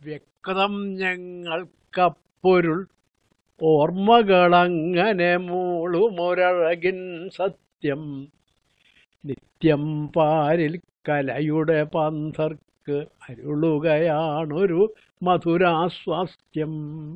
വ്യക്തം ഞങ്ങൾക്കപ്പൊരുൾ ഓർമ്മകളങ്ങനെ മൂളുമൊരഴകിൻ സത്യം നിത്യം പാരിൽ കലയുടെ പന്തർക്ക് അരുളുകയാണൊരു മധുരാസ്വാസ്ഥ്യം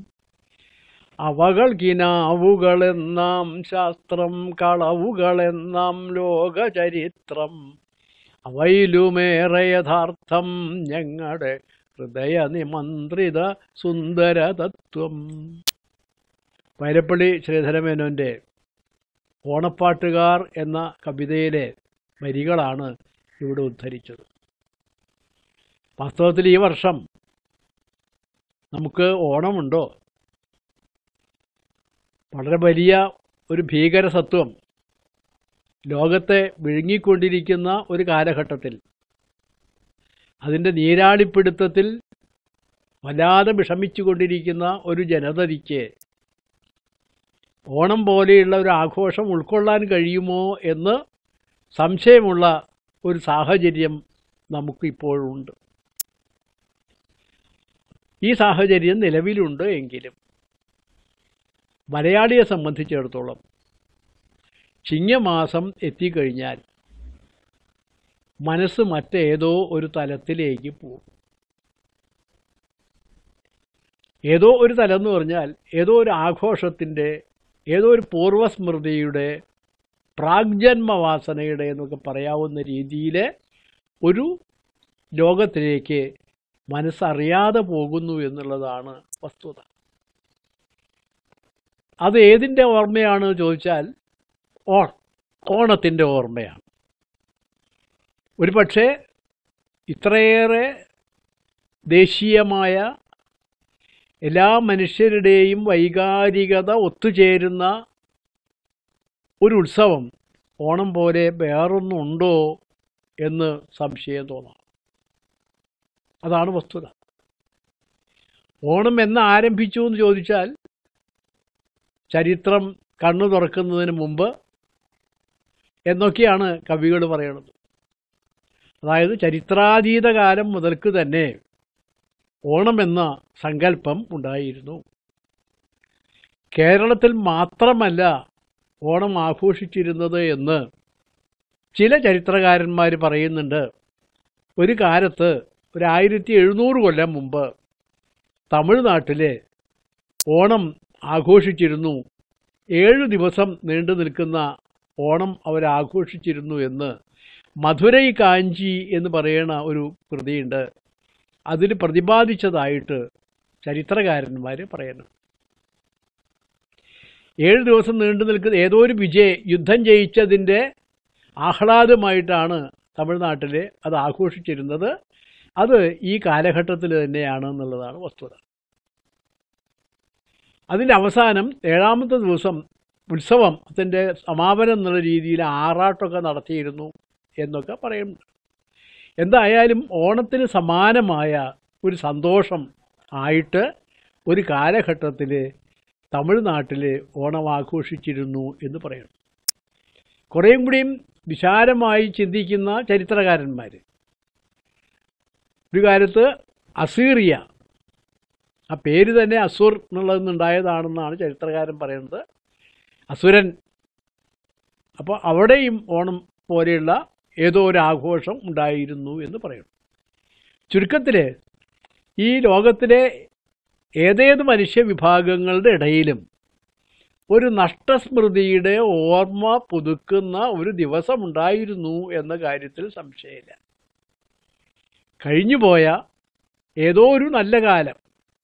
അവകൾ കിനാവുകളെന്നാം ശാസ്ത്രം കളവുകളെന്നാം ലോകചരിത്രം അവയിലുമേറെ യഥാർത്ഥം ഞങ്ങളുടെ ഹൃദയ നിമന്ത്രിത സുന്ദര തത്വം വൈരപ്പള്ളി ശ്രീധരമേനോൻ്റെ ഓണപ്പാട്ടുകാർ എന്ന കവിതയിലെ വരികളാണ് ഇവിടെ ഉദ്ധരിച്ചത് വാസ്തവത്തിൽ ഈ വർഷം നമുക്ക് ഓണമുണ്ടോ വളരെ വലിയ ഒരു ഭീകര സത്വം ലോകത്തെ വിഴുങ്ങിക്കൊണ്ടിരിക്കുന്ന ഒരു കാലഘട്ടത്തിൽ അതിൻ്റെ നീരാളിപ്പിടുത്തത്തിൽ വല്ലാതെ വിഷമിച്ചുകൊണ്ടിരിക്കുന്ന ഒരു ജനതയ്ക്ക് ഓണം പോലെയുള്ള ഒരു ആഘോഷം ഉൾക്കൊള്ളാൻ കഴിയുമോ എന്ന് സംശയമുള്ള ഒരു സാഹചര്യം നമുക്കിപ്പോഴുണ്ട് ഈ സാഹചര്യം നിലവിലുണ്ട് എങ്കിലും മലയാളിയെ സംബന്ധിച്ചിടത്തോളം ചിങ്ങമാസം എത്തിക്കഴിഞ്ഞാൽ മനസ്സ് മറ്റേതോ ഒരു തലത്തിലേക്ക് പോകും ഏതോ ഒരു തലം എന്ന് പറഞ്ഞാൽ ഏതോ ഒരു ആഘോഷത്തിൻ്റെ ഏതോ ഒരു പൂർവസ്മൃതിയുടെ പ്രാഗ്ജന്മവാസനയുടെ എന്നൊക്കെ പറയാവുന്ന രീതിയിൽ ഒരു ലോകത്തിലേക്ക് മനസ്സറിയാതെ പോകുന്നു എന്നുള്ളതാണ് വസ്തുത അത് ഏതിൻ്റെ ഓർമ്മയാണ് ചോദിച്ചാൽ ഓ ഓണത്തിൻ്റെ ഓർമ്മയാണ് ഒരു പക്ഷേ ഇത്രയേറെ ദേശീയമായ എല്ലാ മനുഷ്യരുടെയും വൈകാരികത ഒത്തുചേരുന്ന ഒരു ഉത്സവം ഓണം പോലെ വേറൊന്നുണ്ടോ എന്ന് സംശയം തോന്നാം അതാണ് വസ്തുത ഓണം എന്ന് ആരംഭിച്ചു എന്ന് ചോദിച്ചാൽ ചരിത്രം കണ്ണു തുറക്കുന്നതിന് മുമ്പ് എന്നൊക്കെയാണ് കവികൾ പറയുന്നത് അതായത് ചരിത്രാതീത കാലം മുതൽക്ക് തന്നെ ഓണമെന്ന സങ്കല്പം ഉണ്ടായിരുന്നു കേരളത്തിൽ മാത്രമല്ല ഓണം ആഘോഷിച്ചിരുന്നത് എന്ന് ചില ചരിത്രകാരന്മാർ പറയുന്നുണ്ട് ഒരു കാലത്ത് ഒരു ആയിരത്തി എഴുന്നൂറ് കൊല്ലം മുമ്പ് തമിഴ്നാട്ടിലെ ഓണം ആഘോഷിച്ചിരുന്നു ഏഴ് ദിവസം നീണ്ടു നിൽക്കുന്ന ഓണം അവരാഘോഷിച്ചിരുന്നു എന്ന് മധുരൈ കാഞ്ചി എന്ന് പറയുന്ന ഒരു കൃതിയുണ്ട് അതിൽ പ്രതിപാദിച്ചതായിട്ട് ചരിത്രകാരന്മാർ പറയുന്നു ഏഴ് ദിവസം നീണ്ടു നിൽക്കുന്ന ഏതോ ഒരു വിജയ് യുദ്ധം ജയിച്ചതിൻ്റെ ആഹ്ലാദമായിട്ടാണ് തമിഴ്നാട്ടിൽ അത് ആഘോഷിച്ചിരുന്നത് അത് ഈ കാലഘട്ടത്തിൽ തന്നെയാണ് എന്നുള്ളതാണ് വസ്തുത അതിൻ്റെ അവസാനം ഏഴാമത്തെ ദിവസം ഉത്സവം അതിൻ്റെ സമാപനം എന്നുള്ള രീതിയിൽ ആറാട്ടൊക്കെ നടത്തിയിരുന്നു എന്നൊക്കെ പറയുന്നുണ്ട് എന്തായാലും ഓണത്തിന് സമാനമായ ഒരു സന്തോഷം ആയിട്ട് ഒരു കാലഘട്ടത്തിൽ തമിഴ്നാട്ടിൽ ഓണം ആഘോഷിച്ചിരുന്നു എന്ന് പറയുന്നു കുറേയും കൂടിയും വിശാലമായി ചിന്തിക്കുന്ന ചരിത്രകാരന്മാർ ഒരു കാലത്ത് അസീറിയ ആ പേര് തന്നെ അസുർ എന്നുള്ളതിൽ നിന്നുണ്ടായതാണെന്നാണ് ചരിത്രകാരൻ പറയുന്നത് അസുരൻ അപ്പോൾ അവിടെയും ഓണം പോലെയുള്ള ഏതോ ഒരു ആഘോഷം ഉണ്ടായിരുന്നു എന്ന് പറയുന്നു ചുരുക്കത്തിൽ ഈ ലോകത്തിലെ ഏതേത് മനുഷ്യ വിഭാഗങ്ങളുടെ ഇടയിലും ഒരു നഷ്ടസ്മൃതിയുടെ ഓർമ്മ പുതുക്കുന്ന ഒരു ദിവസം ഉണ്ടായിരുന്നു എന്ന കാര്യത്തിൽ സംശയമില്ല കഴിഞ്ഞുപോയ ഏതോ ഒരു നല്ല കാലം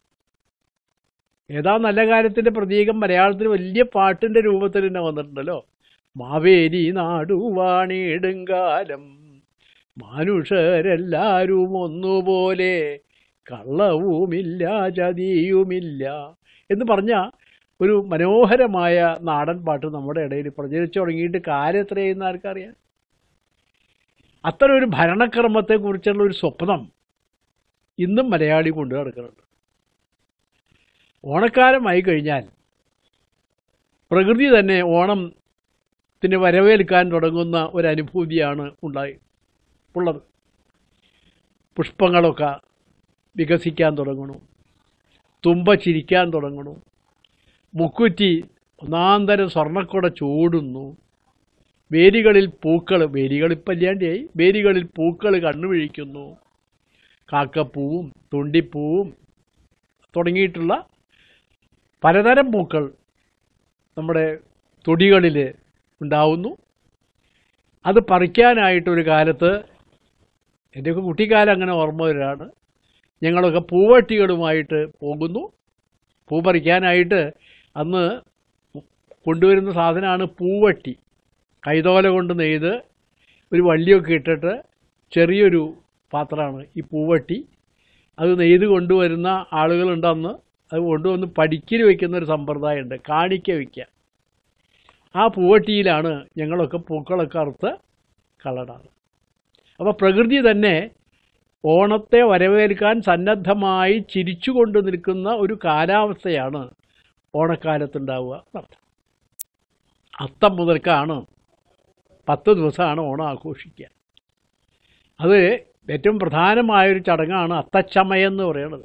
ഏതാ നല്ല കാലത്തിൻ്റെ പ്രതീകം മലയാളത്തിൽ വലിയ പാട്ടിൻ്റെ രൂപത്തിൽ തന്നെ വന്നിട്ടുണ്ടല്ലോ മാവേലി നാടുവാണിടുങ്കാലം മനുഷ്യരെല്ലാവരും ഒന്നുപോലെ കള്ളവുമില്ല ചതിയുമില്ല എന്ന് പറഞ്ഞ ഒരു മനോഹരമായ നാടൻ പാട്ട് നമ്മുടെ ഇടയിൽ പ്രചരിച്ചു തുടങ്ങിയിട്ട് കാലം എത്രയെന്ന് ആർക്കറിയാം അത്തരം ഒരു ഭരണക്രമത്തെക്കുറിച്ചുള്ള ഒരു സ്വപ്നം ഇന്നും മലയാളി കൊണ്ടു നടക്കുന്നുണ്ട് ഓണക്കാലമായി കഴിഞ്ഞാൽ പ്രകൃതി തന്നെ ഓണത്തിന് വരവേൽക്കാൻ തുടങ്ങുന്ന ഒരു അനുഭൂതിയാണ് ഉണ്ടായി ഉള്ളത് പുഷ്പങ്ങളൊക്കെ വികസിക്കാൻ തുടങ്ങണു തുമ്പ ചിരിക്കാൻ തുടങ്ങണു മുക്കുറ്റി ഒന്നാന്തരം സ്വർണ്ണക്കുട ചൂടുന്നു വേലികളിൽ പൂക്കൾ വേലികൾ ഇപ്പം ഇല്ലാണ്ടായി വേലികളിൽ പൂക്കൾ കണ്ണുവിഴിക്കുന്നു കാക്കപ്പൂവും തുണ്ടിപ്പൂവും തുടങ്ങിയിട്ടുള്ള പലതരം പൂക്കൾ നമ്മുടെ തൊടികളിൽ ഉണ്ടാവുന്നു അത് പറിക്കാനായിട്ടൊരു കാലത്ത് എൻ്റെയൊക്കെ കുട്ടിക്കാലം അങ്ങനെ ഓർമ്മ വരാണ് ഞങ്ങളൊക്കെ പൂവട്ടികളുമായിട്ട് പോകുന്നു പൂ പറിക്കാനായിട്ട് അന്ന് കൊണ്ടുവരുന്ന സാധനമാണ് പൂവട്ടി കൈതോല കൊണ്ട് നെയ്ത് ഒരു വള്ളിയൊക്കെ ഇട്ടിട്ട് ചെറിയൊരു പാത്രമാണ് ഈ പൂവട്ടി അത് നെയ്ത് കൊണ്ടുവരുന്ന ആളുകളുണ്ട് അന്ന് അത് കൊണ്ടുവന്ന് പടിക്കൽ വയ്ക്കുന്ന ഒരു സമ്പ്രദായമുണ്ട് കാണിക്ക വയ്ക്കുക ആ പൂവട്ടിയിലാണ് ഞങ്ങളൊക്കെ പൂക്കളൊക്കെ അറുത്ത് കളടാറ് അപ്പോൾ പ്രകൃതി തന്നെ ഓണത്തെ വരവേൽക്കാൻ സന്നദ്ധമായി ചിരിച്ചുകൊണ്ട് നിൽക്കുന്ന ഒരു കാലാവസ്ഥയാണ് ഓണക്കാലത്തുണ്ടാവുക എന്നർത്ഥം അത്തം മുതൽക്കാണ് പത്ത് ദിവസമാണ് ഓണം ആഘോഷിക്കുക അത് ഏറ്റവും പ്രധാനമായൊരു ചടങ്ങാണ് അത്തച്ചമയം എന്ന് പറയുന്നത്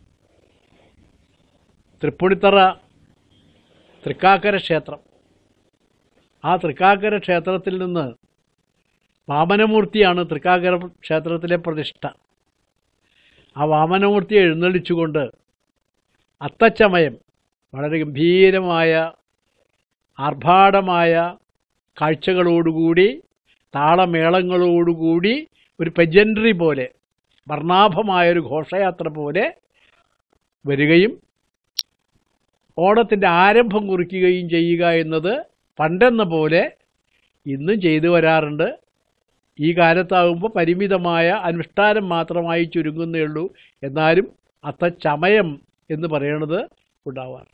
തൃപ്പൂണിത്തറ തൃക്കാക്കര ക്ഷേത്രം ആ തൃക്കാക്കര ക്ഷേത്രത്തിൽ നിന്ന് വാമനമൂർത്തിയാണ് തൃക്കാക്കര ക്ഷേത്രത്തിലെ പ്രതിഷ്ഠ ആ വാമനമൂർത്തി എഴുന്നള്ളിച്ചുകൊണ്ട് അത്തച്ചമയം വളരെ ഗംഭീരമായ ആർഭാടമായ കാഴ്ചകളോടുകൂടി താളമേളങ്ങളോടുകൂടി ഒരു പെജൻട്രി പോലെ വർണ്ണാഭമായൊരു ഘോഷയാത്ര പോലെ വരികയും ഓണത്തിൻ്റെ ആരംഭം കുറിക്കുകയും ചെയ്യുക എന്നത് പണ്ടെന്ന പോലെ ഇന്നും ചെയ്തു വരാറുണ്ട് ഈ കാലത്താകുമ്പോൾ പരിമിതമായ അനുഷ്ഠാനം മാത്രമായി ചുരുങ്ങുന്നേ ഉള്ളൂ എന്നാലും അത്തച്ചമയം എന്ന് പറയുന്നത് ഉണ്ടാവാറുണ്ട്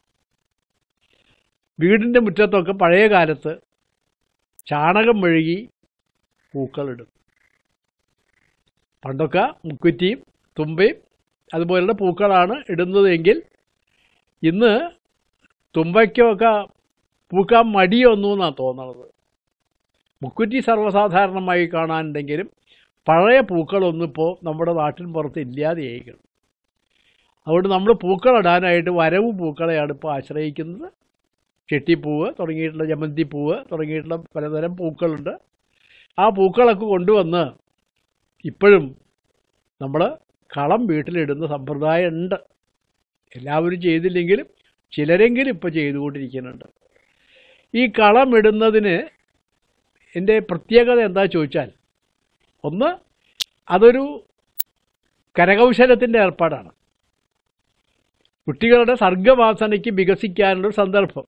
വീടിൻ്റെ മുറ്റത്തൊക്കെ പഴയ കാലത്ത് ചാണകം മെഴുകി പൂക്കളിടും പണ്ടൊക്കെ മുക്കുറ്റിയും തുമ്പയും അതുപോലുള്ള പൂക്കളാണ് ഇടുന്നതെങ്കിൽ ഇന്ന് തുമ്പയ്ക്കൊക്കെ പൂക്കാൻ മടിയൊന്നു എന്നാണ് തോന്നണത് മുക്കുറ്റി സർവ്വസാധാരണമായി കാണാനുണ്ടെങ്കിലും പഴയ പൂക്കളൊന്നും ഇപ്പോൾ നമ്മുടെ നാട്ടിൻ പുറത്ത് ഇല്ലാതെയായിരിക്കണം അതുകൊണ്ട് നമ്മൾ പൂക്കളിടാനായിട്ട് വരവ് പൂക്കളെയാണ് ഇപ്പോൾ ആശ്രയിക്കുന്നത് ചെട്ടിപ്പൂവ് തുടങ്ങിയിട്ടുള്ള ജമന്തിപ്പൂവ് തുടങ്ങിയിട്ടുള്ള പലതരം പൂക്കളുണ്ട് ആ പൂക്കളൊക്കെ കൊണ്ടുവന്ന് ഇപ്പോഴും നമ്മൾ കളം വീട്ടിലിടുന്ന സമ്പ്രദായം ഉണ്ട് എല്ലാവരും ചെയ്തില്ലെങ്കിലും ചിലരെങ്കിലും ഇപ്പോൾ ചെയ്തുകൊണ്ടിരിക്കുന്നുണ്ട് ഈ കളം ഇടുന്നതിന് എൻ്റെ പ്രത്യേകത എന്താ ചോദിച്ചാൽ ഒന്ന് അതൊരു കരകൗശലത്തിൻ്റെ ഏർപ്പാടാണ് കുട്ടികളുടെ സർഗവാസനയ്ക്ക് വികസിക്കാനുള്ളൊരു സന്ദർഭം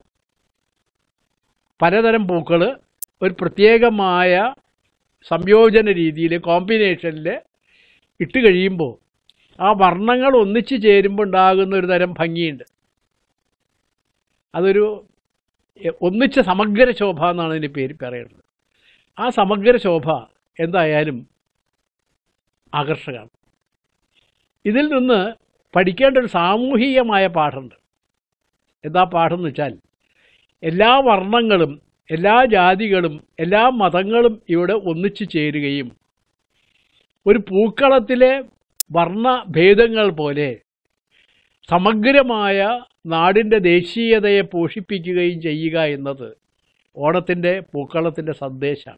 പലതരം പൂക്കൾ ഒരു പ്രത്യേകമായ സംയോജന രീതിയിൽ കോമ്പിനേഷനിൽ ഇട്ട് കഴിയുമ്പോൾ ആ വർണ്ണങ്ങൾ ഒന്നിച്ച് ചേരുമ്പോൾ ഉണ്ടാകുന്ന ഒരു തരം ഭംഗിയുണ്ട് അതൊരു എ- ഒന്നിച്ച സമഗ്ര ശോഭ എന്നാണ് അതിൻ്റെ പേര് പറയുന്നത് ആ സമഗ്ര ശോഭ എന്തായാലും ആകർഷകമാണ് ഇതിൽ നിന്ന് പഠിക്കേണ്ട ഒരു സാമൂഹികമായ പാഠമുണ്ട് എന്താ പാഠം എന്ന് വെച്ചാൽ എല്ലാ വർണ്ണങ്ങളും എല്ലാ ജാതികളും എല്ലാ മതങ്ങളും ഇവിടെ ഒന്നിച്ചു ചേരുകയും ഒരു പൂക്കളത്തിലെ വർണ്ണഭേദങ്ങൾ പോലെ സമഗ്രമായ നാടിൻ്റെ ദേശീയതയെ പോഷിപ്പിക്കുകയും ചെയ്യുക എന്നത് ഓണത്തിൻ്റെ പൂക്കളത്തിൻ്റെ സന്ദേശമാണ്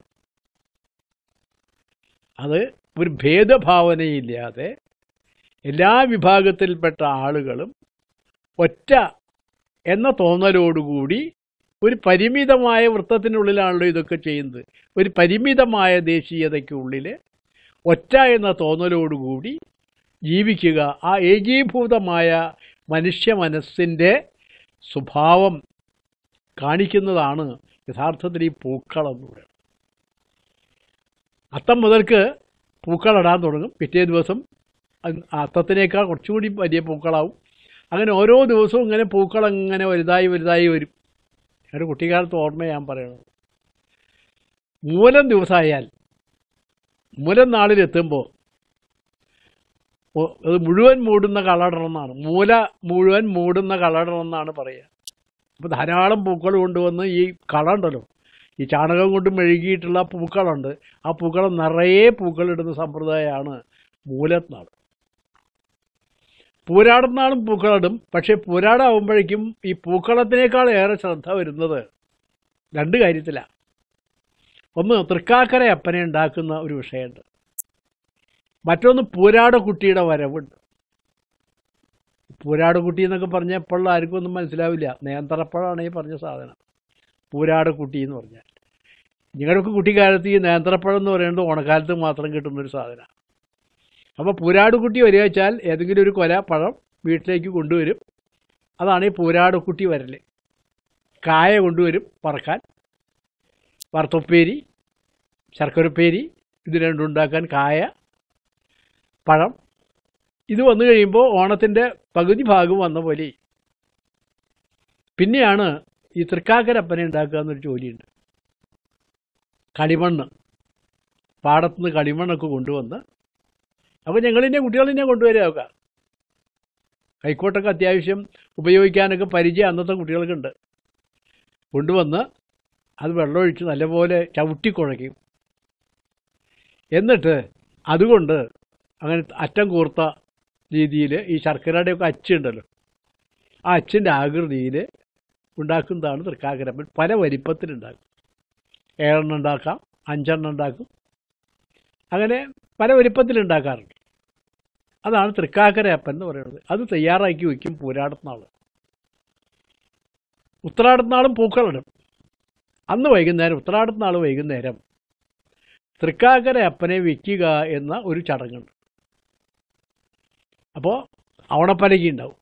അത് ഒരു ഭേദഭാവനയില്ലാതെ എല്ലാ വിഭാഗത്തിൽപ്പെട്ട ആളുകളും ഒറ്റ എന്ന തോന്നലോടുകൂടി ഒരു പരിമിതമായ വൃത്തത്തിനുള്ളിലാണല്ലോ ഇതൊക്കെ ചെയ്യുന്നത് ഒരു പരിമിതമായ ദേശീയതയ്ക്കുള്ളിൽ ഒറ്റ എന്ന തോന്നലോടുകൂടി ജീവിക്കുക ആ ഏകീഭൂതമായ മനുഷ്യ മനസ്സിൻ്റെ സ്വഭാവം കാണിക്കുന്നതാണ് യഥാർത്ഥത്തിൽ ഈ പൂക്കളെന്ന് പറയുന്നത് അത്തം മുതൽക്ക് പൂക്കളിടാൻ തുടങ്ങും പിറ്റേ ദിവസം അത് അത്തത്തിനേക്കാൾ കുറച്ചുകൂടി വലിയ പൂക്കളാവും അങ്ങനെ ഓരോ ദിവസവും ഇങ്ങനെ പൂക്കൾ ഇങ്ങനെ വലുതായി വലുതായി വരും എൻ്റെ കുട്ടിക്കാലത്ത് ഓർമ്മ ഞാൻ പറയണത് മൂലം ദിവസമായാൽ മൂലം നാളിലെത്തുമ്പോൾ ഒ- അത് മുഴുവൻ മൂടുന്ന കളടണം എന്നാണ് മൂല മുഴുവൻ മൂടുന്ന കളടണം എന്നാണ് പറയുക അപ്പോൾ ധാരാളം പൂക്കൾ കൊണ്ടുവന്ന് ഈ കള ഉണ്ടല്ലോ ഈ ചാണകം കൊണ്ട് മെഴുകിയിട്ടുള്ള പൂക്കളുണ്ട് ആ പൂക്കൾ നിറയെ പൂക്കളിടുന്ന സമ്പ്രദായമാണ് മൂലത്നാൾ പൂരാടുന്നാളും പൂക്കളടും പക്ഷേ പൂരാടാവുമ്പോഴേക്കും ഈ പൂക്കളത്തിനേക്കാൾ ഏറെ ശ്രദ്ധ വരുന്നത് രണ്ട് കാര്യത്തിലാണ് ഒന്ന് തൃക്കാക്കര അപ്പനെ ഉണ്ടാക്കുന്ന ഒരു വിഷയമുണ്ട് മറ്റൊന്ന് പൂരാട കുട്ടിയുടെ വരവുണ്ട് പൂരാട കുട്ടി എന്നൊക്കെ പറഞ്ഞാൽ ഇപ്പോൾ ആർക്കും ഒന്നും മനസ്സിലാവില്ല നേന്ത്രപ്പഴമാണ് ഈ പറഞ്ഞ സാധനം പൂരാട കുട്ടി എന്ന് പറഞ്ഞാൽ നിങ്ങളുടെയൊക്കെ കുട്ടിക്കാലത്ത് ഈ നേന്ത്രപ്പഴം എന്ന് പറയുന്നത് ഓണക്കാലത്ത് മാത്രം കിട്ടുന്ന ഒരു സാധനമാണ് അപ്പോൾ പൂരാട് കുട്ടി വരിക വെച്ചാൽ ഏതെങ്കിലും ഒരു കൊല പഴം വീട്ടിലേക്ക് കൊണ്ടുവരും അതാണ് ഈ പൂരാട് കുട്ടി വരൽ കായ കൊണ്ടുവരും പറക്കാൻ വറുത്തുപ്പേരി ശർക്കരപ്പേരി ഇത് രണ്ടും ഉണ്ടാക്കാൻ കായ പഴം ഇത് വന്നു കഴിയുമ്പോൾ ഓണത്തിൻ്റെ പകുതി ഭാഗം വന്ന പോലെ പിന്നെയാണ് ഈ തൃക്കാക്കരപ്പനെ ഉണ്ടാക്കുക എന്നൊരു ജോലിയുണ്ട് കളിമണ്ണ് പാടത്തുനിന്ന് കളിമണ്ണൊക്കെ കൊണ്ടുവന്ന് അപ്പോൾ ഞങ്ങളിന്നെ കുട്ടികളിന്നെ കൊണ്ടുവരിക കൈക്കോട്ടൊക്കെ അത്യാവശ്യം ഉപയോഗിക്കാനൊക്കെ പരിചയം അന്നത്തെ കുട്ടികൾക്കുണ്ട് കൊണ്ടുവന്ന് അത് വെള്ളമൊഴിച്ച് നല്ലപോലെ ചവിട്ടി കുഴയ്ക്കും എന്നിട്ട് അതുകൊണ്ട് അങ്ങനെ അറ്റം കൂർത്ത രീതിയിൽ ഈ ശർക്കരയുടെയൊക്കെ അച്ചുണ്ടല്ലോ ആ അച്ചിൻ്റെ ആകൃതിയിൽ ഉണ്ടാക്കുന്നതാണ് തൃക്കാക്കരപ്പൻ പല വലിപ്പത്തിലുണ്ടാക്കും ഏഴെണ്ണം ഉണ്ടാക്കാം അഞ്ചെണ്ണം ഉണ്ടാക്കും അങ്ങനെ പല വലിപ്പത്തിലുണ്ടാക്കാറുണ്ട് അതാണ് തൃക്കാക്കരയപ്പൻ എന്ന് പറയുന്നത് അത് തയ്യാറാക്കി വയ്ക്കും പൂരാടത്തിനാൾ ഉത്രാടത്തിനാളും പൂക്കളിടും അന്ന് വൈകുന്നേരം ഉത്രാടത്തിനാൾ വൈകുന്നേരം തൃക്കാക്കര അപ്പനെ വെക്കുക എന്ന ഒരു ചടങ്ങുണ്ട് അപ്പോൾ അവണപ്പലകി ഉണ്ടാവും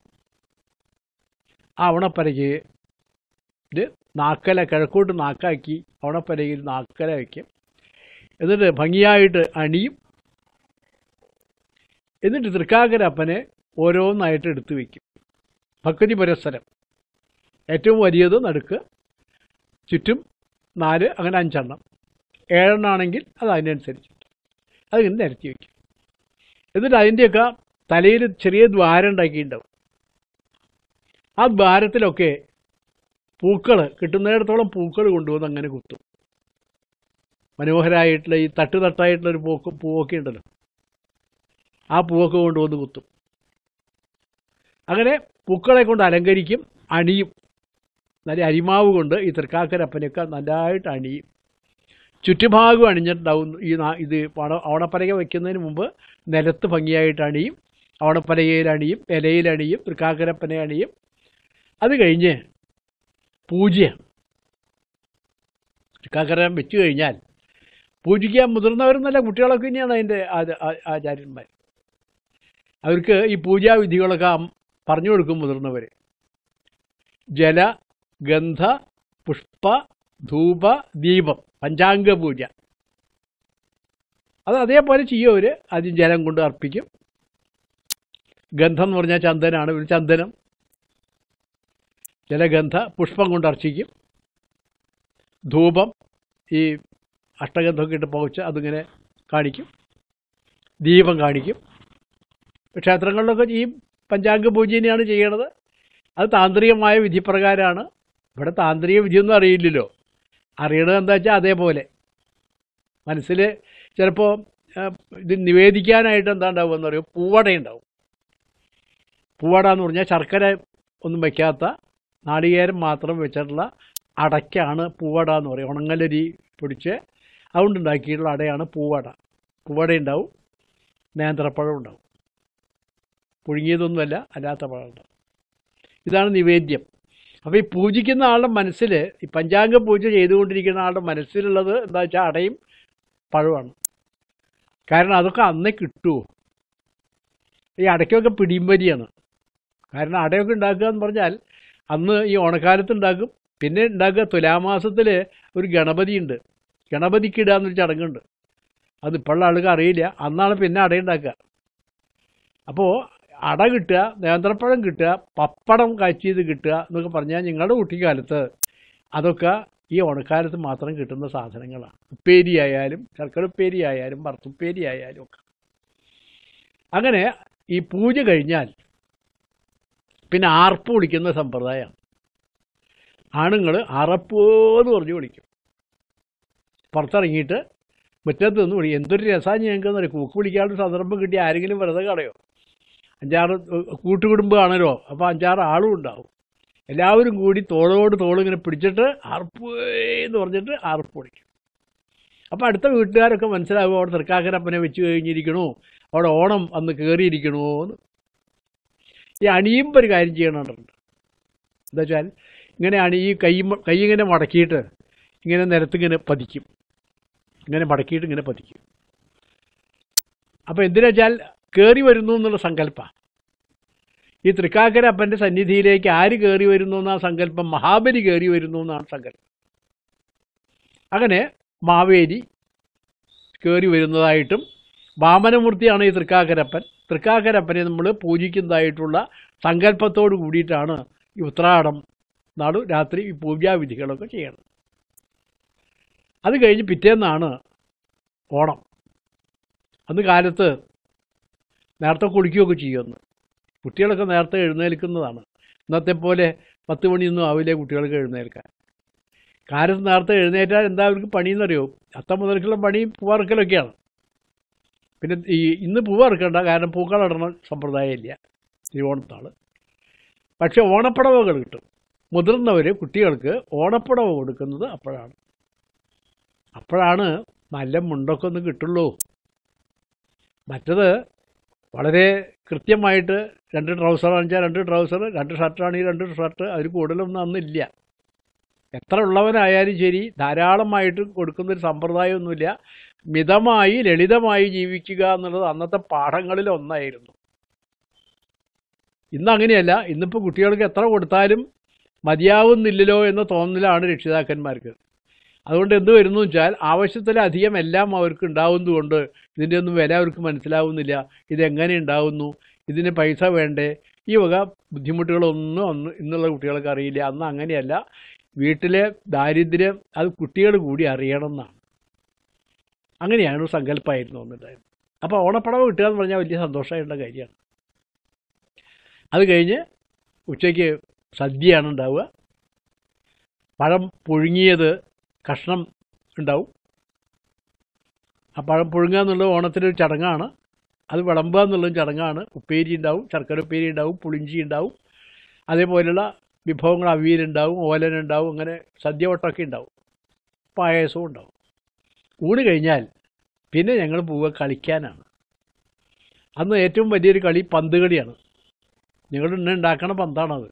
ആ അവണപ്പലകി ഇത് നാക്കല കിഴക്കോട്ട് നാക്കാക്കി അവണപ്പലകയിൽ നാക്കല വയ്ക്കും എന്നിട്ട് ഭംഗിയായിട്ട് അണിയും എന്നിട്ട് തൃക്കാക്കര അപ്പനെ ഓരോന്നായിട്ട് എടുത്തു വയ്ക്കും ഭക്തി പുരസ്സരം ഏറ്റവും വലിയത് നടുക്ക് ചുറ്റും നാല് അങ്ങനെ അഞ്ചെണ്ണം ഏഴെണ്ണാണെങ്കിൽ അത് അതിനനുസരിച്ച് അതിങ്ങനെ നിരത്തി വയ്ക്കും എന്നിട്ട് അതിൻ്റെയൊക്കെ തലയിൽ ചെറിയ ദ്വാരം ഉണ്ടാക്കിയിട്ടുണ്ടാവും ആ ദ്വാരത്തിലൊക്കെ പൂക്കൾ കിട്ടുന്നിടത്തോളം പൂക്കൾ കൊണ്ടുവന്ന് അങ്ങനെ കുത്തും മനോഹരമായിട്ടുള്ള ഈ തട്ട് തട്ടായിട്ടുള്ള ഒരു പൂക്ക് പൂവൊക്കെ ഉണ്ടല്ലോ ആ പൂവൊക്കെ കൊണ്ടുവന്ന് കുത്തും അങ്ങനെ പൂക്കളെ കൊണ്ട് അലങ്കരിക്കും അണിയും നല്ല അരിമാവ് കൊണ്ട് ഈ തൃക്കാക്കരപ്പനൊക്കെ നല്ലതായിട്ട് അണിയും ചുറ്റുഭാഗം അണിഞ്ഞിട്ടുണ്ടാവും ഈ നാ- ഇത് ഓണ ഓണപ്പലക വയ്ക്കുന്നതിന് മുമ്പ് നിലത്ത് ഭംഗിയായിട്ട് അണിയും ഓണപ്പലകയിൽ അണിയും ഇലയിൽ അണിയും തൃക്കാക്കരപ്പനെ അണിയും അത് കഴിഞ്ഞ് പൂജയാണ് തൃക്കാക്കര വെച്ച് കഴിഞ്ഞാൽ പൂജിക്കാൻ മുതിർന്നവരെന്നല്ല കുട്ടികളൊക്കെ തന്നെയാണ് അതിൻ്റെ ആച- ആ- ആചാര്യന്മാർ അവർക്ക് ഈ പൂജാവിധികളൊക്കെ അം- പറഞ്ഞു കൊടുക്കും മുതിർന്നവർ ജല ഗന്ധ പുഷ്പ ധൂപ ദീപം പഞ്ചാംഗ പൂജ അത് അതേപോലെ ചെയ്യും അവർ ആദ്യം ജലം കൊണ്ട് അർപ്പിക്കും ഗന്ധം എന്ന് പറഞ്ഞാൽ ചന്ദനാണ് ഒരു ചന്ദനം ജലഗന്ധ പുഷ്പം കൊണ്ട് അർച്ചിക്കും ധൂപം ഈ അഷ്ടഗന്ധമൊക്കെ ഇട്ട് പുകച്ച് അതിങ്ങനെ കാണിക്കും ദീപം കാണിക്കും ക്ഷേത്രങ്ങളിലൊക്കെ ഈ പഞ്ചാംഗ പൂജ തന്നെയാണ് ചെയ്യണത് അത് താന്ത്രികമായ വിധിപ്രകാരമാണ് ഇവിടെ താന്ത്രിക വിധിയൊന്നും അറിയില്ലല്ലോ അറിയണത് എന്താ വെച്ചാൽ അതേപോലെ മനസ്സിൽ ചിലപ്പോൾ ഇത് നിവേദിക്കാനായിട്ട് എന്താ ഉണ്ടാവുക എന്ന് പറയും പൂവട ഉണ്ടാവും പൂവട എന്ന് പറഞ്ഞാൽ ശർക്കര ഒന്നും വയ്ക്കാത്ത നാളികേരം മാത്രം വെച്ചിട്ടുള്ള അടയ്ക്കാണ് പൂവട എന്ന് പറയും ഉണങ്ങലരി പൊടിച്ച് അതുകൊണ്ടുണ്ടാക്കിയിട്ടുള്ള അടയാണ് പൂവട പൂവട ഉണ്ടാവും നേന്ത്രപ്പഴം ഉണ്ടാവും പുഴുങ്ങിയതൊന്നുമല്ല അല്ലാത്ത പഴം ഉണ്ടാവും ഇതാണ് നിവേദ്യം അപ്പോൾ ഈ പൂജിക്കുന്ന ആളുടെ മനസ്സിൽ ഈ പഞ്ചാംഗ പൂജ ചെയ്തുകൊണ്ടിരിക്കുന്ന ആളുടെ മനസ്സിലുള്ളത് എന്താ വെച്ചാൽ അടയും പഴമാണ് കാരണം അതൊക്കെ അന്നേ കിട്ടുമോ ഈ അടയ്ക്കൊക്കെ പിടിമ്പരിയാണ് കാരണം അടയൊക്കെ ഉണ്ടാക്കുക എന്ന് പറഞ്ഞാൽ അന്ന് ഈ ഓണക്കാലത്ത് ഉണ്ടാക്കും പിന്നെ ഉണ്ടാക്കുക തുലാമാസത്തിൽ ഒരു ഗണപതി ഉണ്ട് ഗണപതിക്ക് ഇടുക എന്നൊരു ചടങ്ങുണ്ട് അത് ഇപ്പോഴുള്ള ആളുകൾ അറിയില്ല അന്നാണ് പിന്നെ അടയുണ്ടാക്കുക അപ്പോൾ അട കിട്ടുക നേന്ത്രപ്പഴം കിട്ടുക പപ്പടം കാച്ചിയത് കിട്ടുക എന്നൊക്കെ പറഞ്ഞാൽ നിങ്ങളുടെ കുട്ടിക്കാലത്ത് അതൊക്കെ ഈ ഓണക്കാലത്ത് മാത്രം കിട്ടുന്ന സാധനങ്ങളാണ് ഉപ്പേരി ആയാലും ശർക്കര ഉപ്പേരി ആയാലും വറുത്തുപ്പേരി ആയാലും ഒക്കെ അങ്ങനെ ഈ പൂജ കഴിഞ്ഞാൽ പിന്നെ ആർപ്പ് വിളിക്കുന്ന സമ്പ്രദായമാണ് ആണുങ്ങൾ അറപ്പോ എന്ന് പറഞ്ഞ് വിളിക്കും പുറത്തിറങ്ങിയിട്ട് മുറ്റത്ത് നിന്ന് വിളിക്കും എന്തൊരു രസമാണ് ഞങ്ങൾക്ക് എന്നറിയാം കൂക്ക് വിളിക്കാനുള്ള സന്ദർഭം കിട്ടി ആരെങ്കിലും വെറുതെ കളയോ അഞ്ചാറ് കൂട്ടുകുടുംബമാണല്ലോ അപ്പോൾ അഞ്ചാറ് ആളും ഉണ്ടാവും എല്ലാവരും കൂടി തോളോട് തോൾ ഇങ്ങനെ പിടിച്ചിട്ട് അറുപ്പ് എന്ന് പറഞ്ഞിട്ട് അറുപ്പ് പിടിക്കും അപ്പോൾ അടുത്ത വീട്ടുകാരൊക്കെ മനസ്സിലാവും അവിടെ തൃക്കാക്കരപ്പനെ വെച്ച് കഴിഞ്ഞിരിക്കണു അവിടെ ഓണം അന്ന് കയറിയിരിക്കണോ എന്ന് ഈ അണിയുമ്പോൾ ഒരു കാര്യം ചെയ്യണുണ്ട് എന്താ വെച്ചാൽ ഇങ്ങനെയാണ് ഈ കൈ കൈ ഇങ്ങനെ മടക്കിയിട്ട് ഇങ്ങനെ നിലത്തിങ്ങനെ പതിക്കും ഇങ്ങനെ മടക്കിയിട്ട് ഇങ്ങനെ പതിക്കും അപ്പോൾ എന്തിനാ വെച്ചാൽ കയറി വരുന്നു എന്നുള്ള സങ്കല്പം ഈ തൃക്കാക്കര അപ്പൻ്റെ സന്നിധിയിലേക്ക് ആര് കയറി വരുന്നു എന്നാ സങ്കല്പം മഹാബലി കയറി വരുന്നു എന്നാണ് സങ്കല്പം അങ്ങനെ മാവേലി കയറി വരുന്നതായിട്ടും വാമനമൂർത്തിയാണ് ഈ തൃക്കാക്കരപ്പൻ തൃക്കാക്കരപ്പനെ നമ്മൾ പൂജിക്കുന്നതായിട്ടുള്ള സങ്കല്പത്തോട് കൂടിയിട്ടാണ് ഈ ഉത്രാടം നാട് രാത്രി ഈ പൂജാവിധികളൊക്കെ ചെയ്യണം അത് കഴിഞ്ഞ് പിറ്റേന്നാണ് ഓണം അന്ന് കാലത്ത് നേരത്തെ കുളിക്കുകയൊക്കെ ചെയ്യുമെന്ന് കുട്ടികളൊക്കെ നേരത്തെ എഴുന്നേൽക്കുന്നതാണ് ഇന്നത്തെ പോലെ പത്ത് മണിയൊന്നും ആവില്ല കുട്ടികൾക്ക് എഴുന്നേൽക്കാൻ കാലത്ത് നേരത്തെ എഴുന്നേറ്റാൽ എന്താ അവർക്ക് പണിയെന്നറിയോ അത്തം മുതൽക്കുള്ള പണിയും പൂവറക്കലൊക്കെയാണ് പിന്നെ ഈ ഇന്ന് പൂവറക്കണ്ട കാരണം പൂക്കളിടണ സമ്പ്രദായമില്ല തിരുവോണത്താൾ പക്ഷെ ഓണപ്പടവകൾ കിട്ടും മുതിർന്നവർ കുട്ടികൾക്ക് ഓണപ്പടവ കൊടുക്കുന്നത് അപ്പോഴാണ് അപ്പോഴാണ് നല്ല മുണ്ടൊക്കെ ഒന്ന് കിട്ടുള്ളൂ മറ്റത് വളരെ കൃത്യമായിട്ട് രണ്ട് ട്രൗസർ ആണെച്ചാൽ രണ്ട് ട്രൗസർ രണ്ട് ഷർട്ടാണെങ്കിൽ രണ്ട് ഷർട്ട് അതിൽ കൂടുതലൊന്നും അന്നില്ല എത്ര ഉള്ളവനായാലും ശരി ധാരാളമായിട്ട് കൊടുക്കുന്നൊരു സമ്പ്രദായമൊന്നുമില്ല മിതമായി ലളിതമായി ജീവിക്കുക എന്നുള്ളത് അന്നത്തെ പാഠങ്ങളിൽ ഒന്നായിരുന്നു ഇന്ന് അങ്ങനെയല്ല ഇന്നിപ്പോൾ കുട്ടികൾക്ക് എത്ര കൊടുത്താലും മതിയാവുന്നില്ലല്ലോ എന്ന തോന്നലാണ് രക്ഷിതാക്കന്മാർക്ക് അതുകൊണ്ട് എന്ത് വരുന്നു വെച്ചാൽ ആവശ്യത്തിലധികം എല്ലാം അവർക്ക് ഉണ്ടാവുന്നതുകൊണ്ട് ഇതിൻ്റെ ഒന്നും വില അവർക്ക് മനസ്സിലാവുന്നില്ല ഇതെങ്ങനെ ഉണ്ടാവുന്നു ഇതിന് പൈസ വേണ്ടേ ഈ വക ബുദ്ധിമുട്ടുകളൊന്നും അന്ന് ഇന്നുള്ള കുട്ടികൾക്ക് അറിയില്ല അന്ന് അങ്ങനെയല്ല വീട്ടിലെ ദാരിദ്ര്യം അത് കുട്ടികൾ കൂടി അറിയണം എന്നാണ് അങ്ങനെയാണ് ഒരു സങ്കല്പമായിരുന്നു വന്നിട്ടായിരുന്നു അപ്പോൾ ഓണപ്പടവ് കിട്ടുക എന്ന് പറഞ്ഞാൽ വലിയ സന്തോഷമായിട്ടുള്ള കാര്യമാണ് അത് കഴിഞ്ഞ് ഉച്ചയ്ക്ക് സദ്യയാണ് ഉണ്ടാവുക പഴം പുഴുങ്ങിയത് കഷ്ണം ഉണ്ടാവും ആ പഴം പുഴുങ്ങുക എന്നുള്ളത് ഓണത്തിനൊരു ചടങ്ങാണ് അത് വിളമ്പുക എന്നുള്ളതും ചടങ്ങാണ് ഉപ്പേരി ഉണ്ടാവും ശർക്കര ഉപ്പേരി ഉണ്ടാവും പുളിഞ്ചി ഉണ്ടാവും അതേപോലെയുള്ള വിഭവങ്ങൾ അവിയലുണ്ടാവും ഓലനുണ്ടാവും അങ്ങനെ സദ്യ വട്ടമൊക്കെ ഉണ്ടാവും പായസവും ഉണ്ടാവും ഊണ് കഴിഞ്ഞാൽ പിന്നെ ഞങ്ങൾ പോവുക കളിക്കാനാണ് അന്ന് ഏറ്റവും വലിയൊരു കളി പന്ത് കളിയാണ് ഞങ്ങൾ ഇന്ന് ഉണ്ടാക്കണ പന്താണത്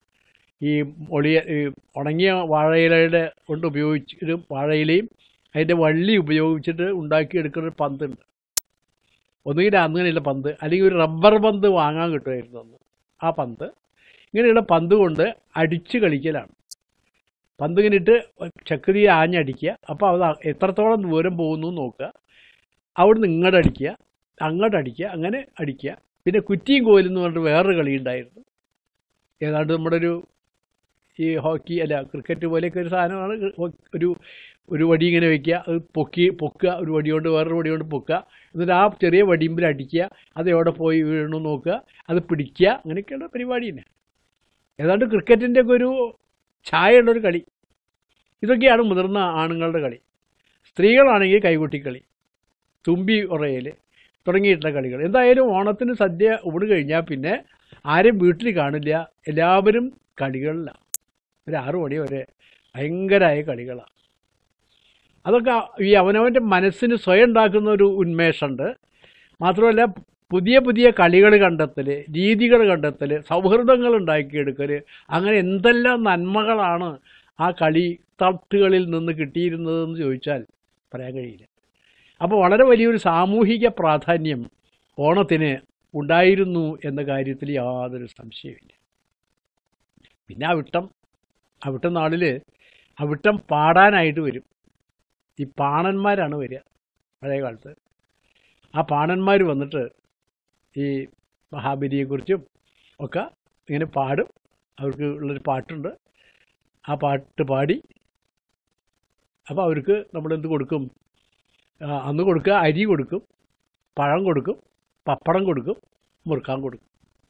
ഈ ഒളിയ ഈ ഉണങ്ങിയ വാഴയിലയുടെ കൊണ്ട് ഉപയോഗിച്ചിട്ട് വാഴയിലയും അതിൻ്റെ വള്ളി ഉപയോഗിച്ചിട്ട് ഉണ്ടാക്കിയെടുക്കുന്ന ഒരു പന്തുണ്ട് ഒന്നുകിൽ അങ്ങനെയുള്ള പന്ത് അല്ലെങ്കിൽ ഒരു റബ്ബർ പന്ത് വാങ്ങാൻ കിട്ടുമായിരുന്നു അന്ന് ആ പന്ത് ഇങ്ങനെയുള്ള പന്ത് കൊണ്ട് അടിച്ച് കളിക്കലാണ് പന്ത് ഇങ്ങനെ ഇട്ട് ചക്രി ആഞ്ഞടിക്കുക അപ്പോൾ അത് എത്രത്തോളം ദൂരം പോകുന്നു നോക്കുക അവിടുന്ന് ഇങ്ങോട്ട് അടിക്കുക അങ്ങോട്ട് അടിക്കുക അങ്ങനെ അടിക്കുക പിന്നെ കുറ്റിയും കോലും എന്ന് പറഞ്ഞിട്ട് വേറൊരു കളി ഉണ്ടായിരുന്നു ഏതാണ്ട് നമ്മുടെ ഒരു ഈ ഹോക്കി അല്ല ക്രിക്കറ്റ് പോലെയൊക്കെ ഒരു സാധനമാണ് ഒരു ഒരു വടി ഇങ്ങനെ വെക്കുക അത് പൊക്കി പൊക്കുക ഒരു വടി കൊണ്ട് വേറൊരു വടി കൊണ്ട് പൊക്കുക എന്നിട്ട് ആ ചെറിയ വടിമ്പിൽ അടിക്കുക അത് എവിടെ പോയി വീഴണു നോക്കുക അത് പിടിക്കുക അങ്ങനെയൊക്കെയുള്ള പരിപാടി തന്നെ ഏതാണ്ട് ക്രിക്കറ്റിൻ്റെ ഒക്കെ ഒരു ഛായയുള്ളൊരു കളി ഇതൊക്കെയാണ് മുതിർന്ന ആണുങ്ങളുടെ കളി സ്ത്രീകളാണെങ്കിൽ കൈകൊട്ടിക്കളി തുമ്പി ഉറയൽ തുടങ്ങിയിട്ടുള്ള കളികൾ എന്തായാലും ഓണത്തിന് സദ്യ ഊണ് കഴിഞ്ഞാൽ പിന്നെ ആരും വീട്ടിൽ കാണില്ല എല്ലാവരും കളികളിലാണ് ഒരു ആറു മണി വരെ ഭയങ്കരമായ കളികളാണ് അതൊക്കെ ഈ അവനവൻ്റെ മനസ്സിന് സ്വയം ഉണ്ടാക്കുന്ന ഒരു ഉന്മേഷമുണ്ട് മാത്രമല്ല പുതിയ പുതിയ കളികൾ കണ്ടെത്തൽ രീതികൾ കണ്ടെത്തൽ സൗഹൃദങ്ങൾ ഉണ്ടാക്കിയെടുക്കൽ അങ്ങനെ എന്തെല്ലാം നന്മകളാണ് ആ കളി തട്ടുകളിൽ നിന്ന് കിട്ടിയിരുന്നതെന്ന് ചോദിച്ചാൽ പറയാൻ കഴിയില്ല അപ്പോൾ വളരെ വലിയൊരു സാമൂഹിക പ്രാധാന്യം ഓണത്തിന് ഉണ്ടായിരുന്നു എന്ന കാര്യത്തിൽ യാതൊരു സംശയമില്ല പിന്നെ അവിട്ടം അവിട്ടം നാളിൽ അവിട്ടം പാടാനായിട്ട് വരും ഈ പാണന്മാരാണ് വരിക പഴയ കാലത്ത് ആ പാണന്മാർ വന്നിട്ട് ഈ മഹാബലിയെക്കുറിച്ചും ഒക്കെ ഇങ്ങനെ പാടും അവർക്ക് ഉള്ളൊരു പാട്ടുണ്ട് ആ പാട്ട് പാടി അപ്പോൾ അവർക്ക് നമ്മളെന്ത് കൊടുക്കും ആ, അന്ന് കൊടുക്കുക അരി കൊടുക്കും പഴം കൊടുക്കും പപ്പടം കൊടുക്കും മുറുക്കാൻ കൊടുക്കും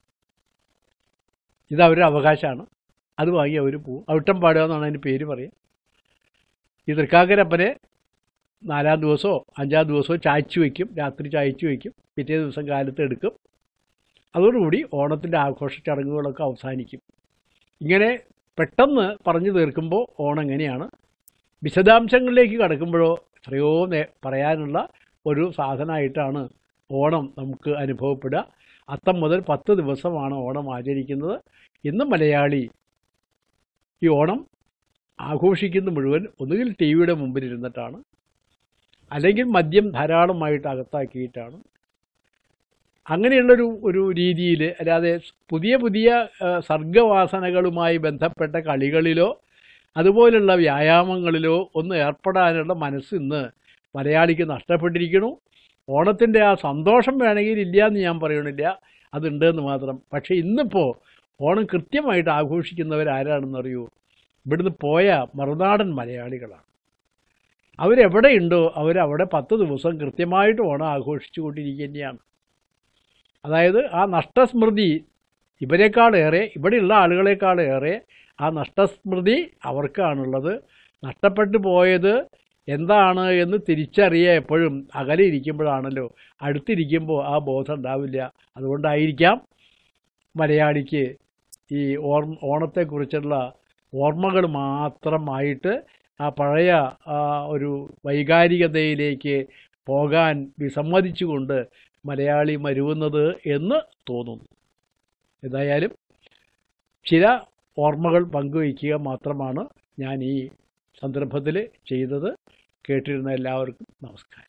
ഇത് അവരുടെ അവകാശമാണ് അത് വാങ്ങി അവർ പോവും അവിട്ടം പാടുക എന്നാണ് അതിന് പേര് പറയുക ഈ തൃക്കാക്കരപ്പനെ നാലാം ദിവസമോ അഞ്ചാം ദിവസമോ ചായച്ചു വയ്ക്കും രാത്രി ചായച്ചു വയ്ക്കും പിറ്റേ ദിവസം കാലത്ത് എടുക്കും അതോടുകൂടി ഓണത്തിൻ്റെ ആഘോഷ ചടങ്ങുകളൊക്കെ അവസാനിക്കും ഇങ്ങനെ പെട്ടെന്ന് പറഞ്ഞു തീർക്കുമ്പോൾ ഓണം എങ്ങനെയാണ് വിശദാംശങ്ങളിലേക്ക് കടക്കുമ്പോഴോ എത്രയോ നേ പറയാനുള്ള ഒരു സാധനമായിട്ടാണ് ഓണം നമുക്ക് അനുഭവപ്പെടുക അത്തം മുതൽ പത്ത് ദിവസമാണ് ഓണം ആചരിക്കുന്നത് ഇന്ന് മലയാളി ഈ ഓണം ആഘോഷിക്കുന്ന മുഴുവൻ ഒന്നുകിൽ ടി വിയുടെ മുമ്പിൽ ഇരുന്നിട്ടാണ് അല്ലെങ്കിൽ മദ്യം ധാരാളമായിട്ട് അകത്താക്കിയിട്ടാണ് അങ്ങനെയുള്ളൊരു ഒരു രീതിയിൽ അല്ലാതെ പുതിയ പുതിയ ആ, സർഗവാസനകളുമായി ബന്ധപ്പെട്ട കളികളിലോ അതുപോലുള്ള വ്യായാമങ്ങളിലോ ഒന്നും ഏർപ്പെടാനുള്ള മനസ്സ് ഇന്ന് മലയാളിക്ക് നഷ്ടപ്പെട്ടിരിക്കുന്നു ഓണത്തിൻ്റെ ആ സന്തോഷം വേണമെങ്കിൽ ഇല്ല എന്ന് ഞാൻ പറയണില്ല അതുണ്ട് എന്ന് മാത്രം പക്ഷേ ഇന്നിപ്പോൾ ഓണം കൃത്യമായിട്ട് ആഘോഷിക്കുന്നവരാരാണെന്ന് അറിയൂ ഇവിടുന്ന് പോയ മറുനാടൻ മലയാളികളാണ് അവരെവിടെയുണ്ടോ അവരവിടെ പത്ത് ദിവസം കൃത്യമായിട്ട് ഓണം ആഘോഷിച്ചു കൊണ്ടിരിക്കുക തന്നെയാണ് അതായത് ആ നഷ്ടസ്മൃതി ഇവരെക്കാളേറെ ഇവിടെയുള്ള ആളുകളെക്കാളേറെ ആ നഷ്ടസ്മൃതി അവർക്കാണുള്ളത് നഷ്ടപ്പെട്ടു പോയത് എന്താണ് എന്ന് തിരിച്ചറിയുക എപ്പോഴും അകലെ ഇരിക്കുമ്പോഴാണല്ലോ അടുത്തിരിക്കുമ്പോൾ ആ ബോധം ഉണ്ടാവില്ല അതുകൊണ്ടായിരിക്കാം മലയാളിക്ക് ഈ ഓർമ്മ ഓണത്തെക്കുറിച്ചുള്ള ഓർമ്മകൾ മാത്രമായിട്ട് ആ പഴയ ആ ഒരു വൈകാരികതയിലേക്ക് പോകാൻ വിസമ്മതിച്ചുകൊണ്ട് മലയാളി മരുവുന്നത് എന്ന് തോന്നുന്നു ഏതായാലും ചില ഓർമ്മകൾ പങ്കുവയ്ക്കുക മാത്രമാണ് ഞാൻ ഈ സന്ദർഭത്തിൽ ചെയ്തത് കേട്ടിരുന്ന എല്ലാവർക്കും നമസ്കാരം